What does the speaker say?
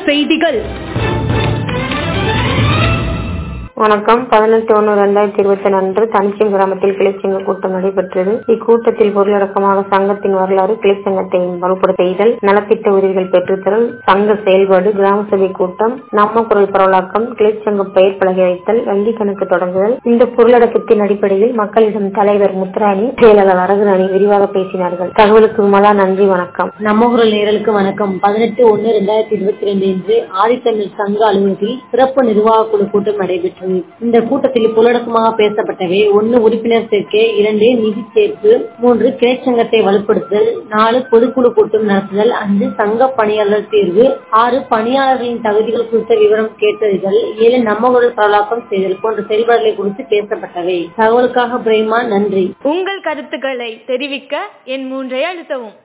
செய்திகள் வணக்கம் பதினெட்டு ஒன்று ரெண்டாயிரத்தி இருபத்தி அன்று தனிச்சம் கிராமத்தில் கிளைச்சங்க கூட்டம் நடைபெற்றது இக்கூட்டத்தில் பொருளடக்கமாக சங்கத்தின் வரலாறு கிளைச்சங்கத்தை வலுப்படுத்த செய்தல் நலத்திட்ட உதவிகள் பெற்றுத்தரல் சங்க செயல்பாடு கிராம சபை கூட்டம் நம்ம குரல் பரவலாக்கம் கிளைச்சங்க பெயர் பலகை வைத்தல் வங்கி கணக்கு தொடங்குதல் இந்த பொருளடக்கத்தின் அடிப்படையில் மக்களிடம் தலைவர் முத்துராணி செயலாளர் அரகுராணி விரிவாக பேசினார்கள் தகவலுக்கு விமலா நன்றி வணக்கம் நம்ம குரல் நேரலுக்கு வணக்கம் பதினெட்டு ஒன்னு ரெண்டாயிரத்தி இருபத்தி ரெண்டு இன்று ஆதித்தமிழ் சங்க அலுவலகத்தில் சிறப்பு நிர்வாக குழு கூட்டம் நடைபெற்றது இந்த கூட்டத்தில் புலடக்கமாக பேசப்பட்டவை ஒன்னு உறுப்பினர் சேர்க்கை இரண்டு நிதி சேர்ப்பு மூன்று கிளைச்சங்கத்தை வலுப்படுத்துதல் நாலு பொதுக்குழு கூட்டம் நடத்துதல் அஞ்சு சங்க பணியாளர் தேர்வு ஆறு பணியாளர்களின் தகுதிகள் குறித்த விவரம் கேட்டறிதல் ஏழு நம்ம குரல் பரவலாக்கம் செய்தல் போன்ற செயல்பாடுகளை குறித்து பேசப்பட்டவை தகவலுக்காக பிரேமா நன்றி உங்கள் கருத்துக்களை தெரிவிக்க என் மூன்றை அழுத்தவும்